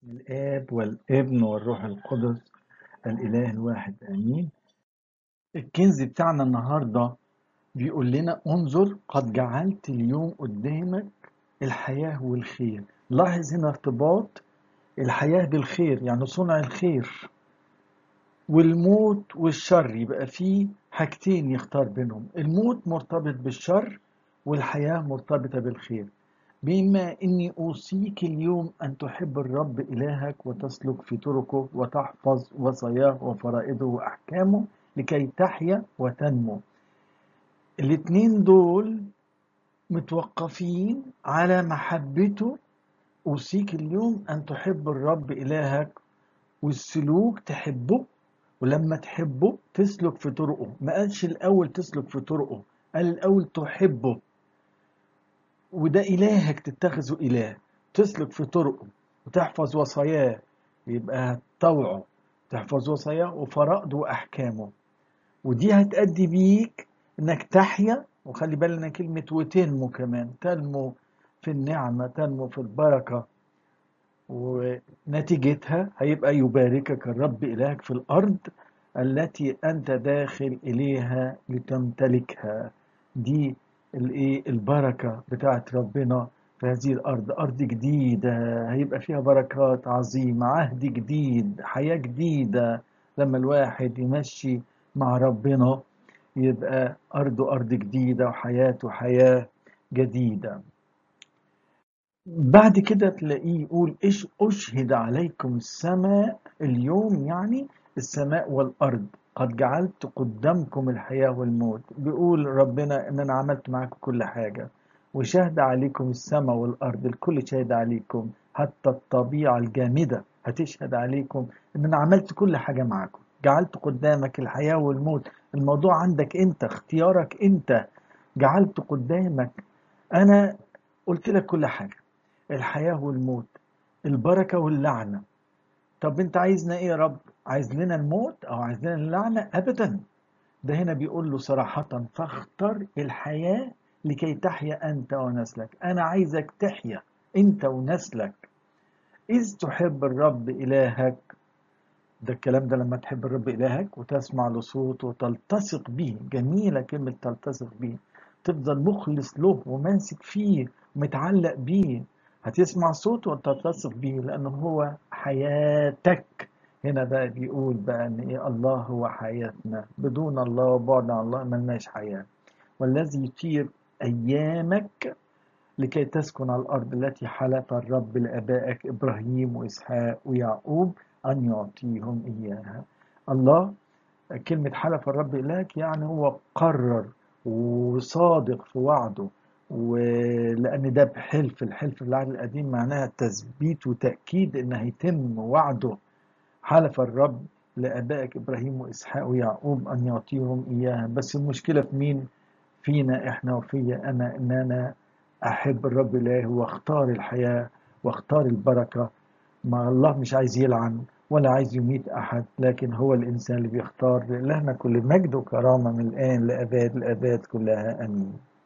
الآب والابن والروح القدس الإله الواحد آمين الكنز بتاعنا النهاردة بيقول لنا انظر قد جعلت اليوم قدامك الحياة والخير لاحظ هنا ارتباط الحياة بالخير يعني صنع الخير والموت والشر يبقى فيه حاجتين يختار بينهم الموت مرتبط بالشر والحياة مرتبطة بالخير بما إني أوصيك اليوم أن تحب الرب إلهك وتسلك في طرقه وتحفظ وصاياه وفرائضه وأحكامه لكي تحيا وتنمو الاتنين دول متوقفين على محبته أوصيك اليوم أن تحب الرب إلهك والسلوك تحبه ولما تحبه تسلك في طرقه ما قالش الأول تسلك في طرقه قال الأول تحبه وده إلهك تتخذه إله تسلك في طرقه وتحفظ وصاياه يبقى طوعه تحفظ وصاياه وفرائضه وأحكامه ودي هتأدي بيك إنك تحيا وخلي بالنا كلمة وتنمو كمان تنمو في النعمة تنمو في البركة ونتيجتها هيبقى يباركك الرب إلهك في الأرض التي أنت داخل إليها لتمتلكها دي الايه البركة بتاعت ربنا في هذه الأرض أرض جديدة هيبقى فيها بركات عظيمة عهد جديد حياة جديدة لما الواحد يمشي مع ربنا يبقى أرضه أرض جديدة وحياته حياة جديدة بعد كده تلاقيه يقول إيش أشهد عليكم السماء اليوم يعني السماء والأرض قد جعلت قدامكم الحياة والموت بيقول ربنا ان انا عملت معاكم كل حاجة وشهد عليكم السماء والارض الكل شهد عليكم حتى الطبيعة الجامدة هتشهد عليكم ان انا عملت كل حاجة معاكم جعلت قدامك الحياة والموت الموضوع عندك انت اختيارك انت جعلت قدامك انا قلت لك كل حاجة الحياة والموت البركة واللعنة طب انت عايزنا ايه يا رب عايز لنا الموت او عايز لنا اللعنة ابدا ده هنا بيقول له صراحة فاختر الحياة لكي تحيا انت ونسلك انا عايزك تحيا انت ونسلك اذ تحب الرب الهك ده الكلام ده لما تحب الرب الهك وتسمع لصوته وتلتصق به جميلة كلمة تلتصق به تفضل مخلص له وماسك فيه ومتعلق بيه هتسمع صوته وتلتصق بيه لانه هو حياتك هنا بقى بيقول بقى ان ايه الله هو حياتنا بدون الله وبعد عن الله ملناش حياه والذي يطير ايامك لكي تسكن على الارض التي حلف الرب لابائك ابراهيم واسحاق ويعقوب ان يعطيهم اياها الله كلمه حلف الرب الهك يعني هو قرر وصادق في وعده ولان ده بحلف الحلف في العهد القديم معناها تثبيت وتاكيد ان هيتم وعده حلف الرب لابائك ابراهيم واسحاق ويعقوب ان يعطيهم اياها بس المشكله في مين فينا احنا وفيا انا ان انا احب الرب الله واختار الحياه واختار البركه ما الله مش عايز يلعن ولا عايز يميت احد لكن هو الانسان اللي بيختار لهنا كل مجد وكرامه من الان لاباد الاباد كلها امين